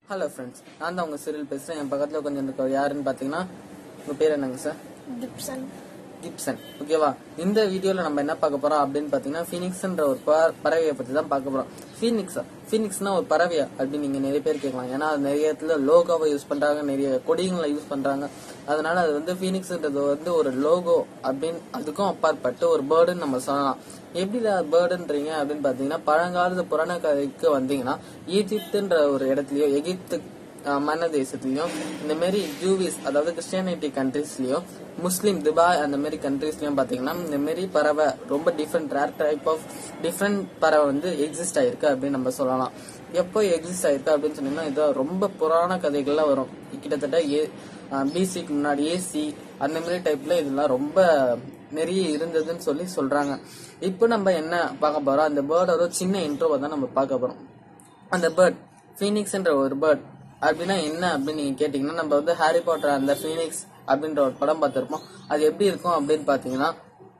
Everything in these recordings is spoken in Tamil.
ஹலோ ஃப்ரெண்ட்ஸ் நான் தான் உங்கள் சிறில் பேசுகிறேன் என் பக்கத்தில் கொஞ்சம் இருக்க யாருன்னு பார்த்தீங்கன்னா உங்கள் பேர் என்னங்க சார் கிப்சன் கிப்சன் ஓகேவா இந்த வீடியோவில் நம்ம என்ன பார்க்க போறோம் அப்படின்னு பார்த்தீங்கன்னா ஃபீனிக்ஸ்ன்ற ஒரு ப- பறவையை பற்றி தான் பார்க்க போறோம் ஃபீனிக்ஸா ஃபீனிக்ஸ்னா ஒரு பறவையா அப்படின்னு நீங்கள் நிறைய பேர் கேட்கலாம் ஏன்னா அது நிறைய இடத்துல லோகோவை யூஸ் பண்ணுறாங்க நிறைய கொடிகளை யூஸ் பண்ணுறாங்க அதனால அது வந்து ஃபீனிக்ஸ்ன்றது வந்து ஒரு லோகோ அப்படின்னு அதுக்கும் அப்பாற்பட்டு ஒரு பேர்டுன்னு நம்ம சொல்லலாம் எப்படி பேர்டுன்றீங்க அப்படின்னு பார்த்தீங்கன்னா பழங்காலத்து புராண கதைக்கு வந்தீங்கன்னா ஈஜிப்துன்ற ஒரு இடத்துலயோ எகிப்து அஹ் மன்ன தேசத்துலயும் இந்த மாதிரி ஜூவிஸ் அதாவது கிறிஸ்டியானிட்டி கண்ட்ரீஸ்லயும் முஸ்லீம் துபாய் அந்த மாதிரி கண்ட்ரீஸ்லயும் பாத்தீங்கன்னா இந்த மாதிரி பறவை ரொம்ப different rare type of different பறவை வந்து எக்ஸிஸ்ட் ஆயிருக்கு அப்படின்னு நம்ம சொல்லலாம் எப்போ எக்ஸிஸ்ட் ஆயிருக்கு அப்படின்னு சொன்னீங்கன்னா இது ரொம்ப புராண கதைகள்லாம் வரும் கிட்டத்தட்ட ஏ பிசிக்கு முன்னாடி ஏசி அந்த மாதிரி டைப்ல இதெல்லாம் ரொம்ப நிறைய இருந்ததுன்னு சொல்லி சொல்றாங்க இப்போ நம்ம என்ன பார்க்க போறோம் அந்த பேர்டோட சின்ன இன்ட்ரோவை தான் நம்ம பார்க்க போறோம் அந்த பேர்ட் ஃபீனிக்ஸ்ன்ற ஒரு பேர்ட் அப்படின்னா என்ன அப்படின்னு நீங்க கேட்டீங்கன்னா நம்ம வந்து ஹாரி பாட்டர் அந்த ஃபீனிக்ஸ் அப்படின்ற ஒரு படம் பார்த்திருப்போம் அது எப்படி இருக்கும் அப்படின்னு பாத்தீங்கன்னா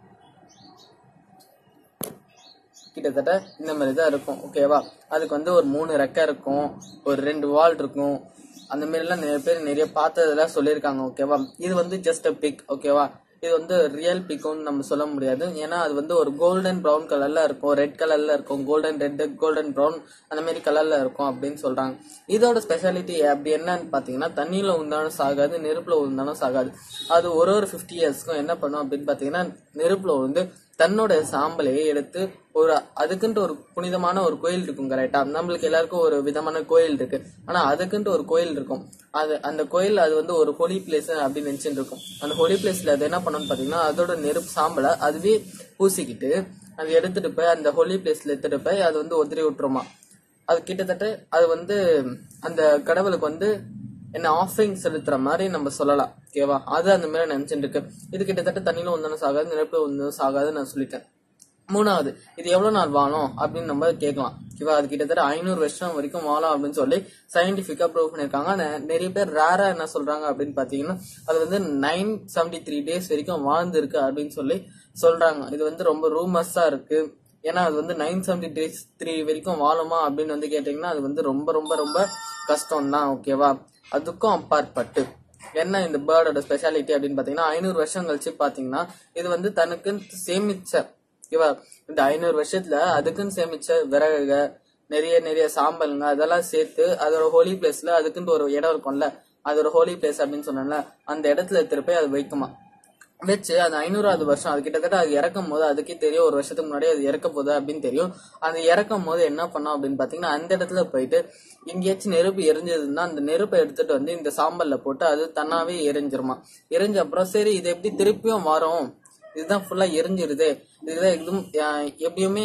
கிட்டத்தட்ட இந்த மாதிரி தான் இருக்கும் ஓகேவா அதுக்கு வந்து ஒரு மூணு ரெக்கை இருக்கும் ஒரு ரெண்டு வால் இருக்கும் அந்த மாதிரி எல்லாம் நிறைய பேர் நிறைய பார்த்ததெல்லாம் சொல்லியிருக்காங்க ஓகேவா இது வந்து ஜஸ்ட் அ பிக் ஓகேவா இது வந்து ரியல் பிக்குன்னு நம்ம சொல்ல முடியாது ஏன்னா அது வந்து ஒரு கோல்டன் ப்ரௌன் கலர்ல இருக்கும் ரெட் கலர்ல இருக்கும் கோல்டன் ரெட் கோல்டன் ப்ரௌன் அந்த மாதிரி கலர்ல இருக்கும் அப்படின்னு சொல்றாங்க இதோட ஸ்பெஷாலிட்டி அப்படி என்னன்னு பாத்தீங்கன்னா தண்ணியில உந்தாலும் சாகாது நெருப்புல உந்தாலும் சாகாது அது ஒரு ஒரு ஃபிஃப்டி இயர்ஸ்க்கும் என்ன பண்ணும் அப்படின்னு பாத்தீங்கன்னா நெருப்புல வந்து தன்னோட சாம்பலையே எடுத்து ஒரு அதுக்குன்ட்டு ஒரு புனிதமான ஒரு கோயில் இருக்கும் கரெக்டா நம்மளுக்கு எல்லாருக்கும் ஒரு விதமான கோயில் இருக்கு ஆனா அதுக்குன்ட்டு ஒரு கோயில் இருக்கும் அது அந்த கோயில் அது வந்து ஒரு ஹோலி பிளேஸ் அப்படின்னு நினைச்சுட்டு இருக்கும் அந்த ஹோலி பிளேஸ்ல அது என்ன பண்ணும்னு பாத்தீங்கன்னா அதோட நெருப்பு சாம்பலை அதுவே பூசிக்கிட்டு அது எடுத்துட்டு போய் அந்த ஹோலி பிளேஸ்ல எடுத்துட்டு போய் அது வந்து உதறி விட்டுருமா அது கிட்டத்தட்ட அது வந்து அந்த கடவுளுக்கு வந்து என்ன ஆஃபரிங் செலுத்துற மாதிரி நம்ம சொல்லலாம் ஓகேவா அது அந்த மாதிரி நினைச்சிட்டு இருக்கு இது கிட்டத்தட்ட தண்ணியில ஒன்றும் சாகாது நெருப்புல ஒன்றும் சாகாதுன்னு நான் சொல்லிட்டேன் மூணாவது இது எவ்வளவு நாள் வாழும் அப்படின்னு நம்ம கேட்கலாம் ஓகேவா அது கிட்டத்தட்ட ஐநூறு வருஷம் வரைக்கும் வாழும் அப்படின்னு சொல்லி சயின்டிபிக்கா ப்ரூவ் பண்ணிருக்காங்க ஆனா, நிறைய பேர் ரேரா என்ன சொல்றாங்க அப்படின்னு பாத்தீங்கன்னா அது வந்து நைன் செவன்டி த்ரீ டேஸ் வரைக்கும் வாழ்ந்துருக்கு அப்படின்னு சொல்லி சொல்றாங்க இது வந்து ரொம்ப ரூமர்ஸா இருக்கு ஏன்னா அது வந்து நைன் செவன்டி டேஸ் த்ரீ வரைக்கும் வாழுமா அப்படின்னு வந்து கேட்டீங்கன்னா அது வந்து ரொம்ப ரொம்ப ரொம்ப கஷ்டம் தான் ஓகேவா அதுக்கும் அப்பாற்பட்டு என்ன இந்த பேர்டோட ஸ்பெஷாலிட்டி அப்படின்னு பாத்தீங்கன்னா ஐநூறு வருஷம் கழிச்சு பாத்தீங்கன்னா இது வந்து தனக்குன்னு சேமிச்ச ஓகேவா இந்த ஐநூறு வருஷத்துல அதுக்குன்னு சேமிச்ச விறகுக நிறைய நிறைய சாம்பலுங்க அதெல்லாம் சேர்த்து அதோட ஹோலி பிளேஸ்ல அதுக்குன்ட்டு ஒரு இடம் இருக்கும்ல அதோட ஹோலி பிளேஸ் அப்படின்னு சொன்னேன்ல அந்த இடத்துல எடுத்துட்டு போய் அது வைக்குமா வச்சு அது ஐநூறாவது வருஷம் அது கிட்டத்தட்ட அது இறக்கும் போது அதுக்கே தெரியும் ஒரு வருஷத்துக்கு முன்னாடி அது இறக்க போகுது அப்படின்னு தெரியும் அது இறக்கும் போது என்ன பண்ணோம் அப்படின்னு பாத்தீங்கன்னா அந்த இடத்துல போயிட்டு எங்கேயாச்சும் நெருப்பு எரிஞ்சதுன்னா அந்த நெருப்பை எடுத்துட்டு வந்து இந்த சாம்பல்ல போட்டு அது தன்னாவே எரிஞ்சிருமா எரிஞ்ச அப்புறம் சரி இது எப்படி திருப்பியும் வரும் இதுதான் ஃபுல்லா எரிஞ்சிருது இதுதான் எதுவும் அஹ், எப்படியுமே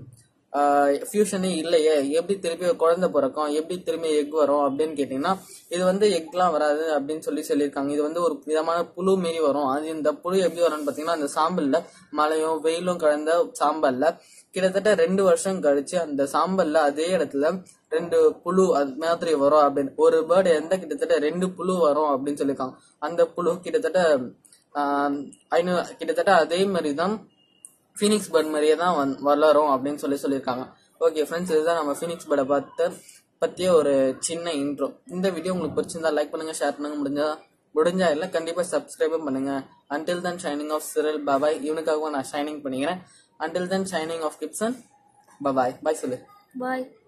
ஃபியூஷனே இல்லையே எப்படி திருப்பி ஒரு குழந்தை பிறக்கும் எப்படி திரும்பி எக் வரும் அப்படின்னு கேட்டீங்கன்னா இது வந்து எக்லாம் வராது அப்படின்னு சொல்லி சொல்லியிருக்காங்க இது வந்து ஒரு விதமான புழு மாரி வரும் அது இந்த புழு எப்படி வரும்னு பாத்தீங்கன்னா அந்த சாம்பல்ல மழையும் வெயிலும் கலந்த சாம்பல்ல கிட்டத்தட்ட ரெண்டு வருஷம் கழிச்சு அந்த சாம்பல்ல அதே இடத்துல ரெண்டு புழு அது மாதிரி வரும் அப்படின்னு ஒரு பேர்டு எந்த கிட்டத்தட்ட ரெண்டு புழு வரும் அப்படின்னு சொல்லியிருக்காங்க அந்த புழு கிட்டத்தட்ட ஆஹ், ஐநூறு கிட்டத்தட்ட அதே மாதிரி தான் ஃபீனிக்ஸ் பேர்ட் மாதிரியே தான் வந் வளரும் அப்படின்னு சொல்லி சொல்லியிருக்காங்க ஓகே ஃப்ரெண்ட்ஸ் இதுதான் நம்ம ஃபீனிக்ஸ் பேர்டை பார்த்த பற்றிய ஒரு சின்ன இன்ட்ரோ இந்த வீடியோ உங்களுக்கு பிடிச்சிருந்தா லைக் பண்ணுங்க ஷேர் பண்ணுங்க முடிஞ்சா முடிஞ்சா இல்லை கண்டிப்பாக சப்ஸ்கிரைபும் பண்ணுங்க அன்டில் தன் ஷைனிங் ஆஃப் சிரல் பபாய் இவனுக்காகவும் நான் ஷைனிங் பண்ணிக்கிறேன் until then shining off Gibson பபாய் பாய் சொல்லு பாய்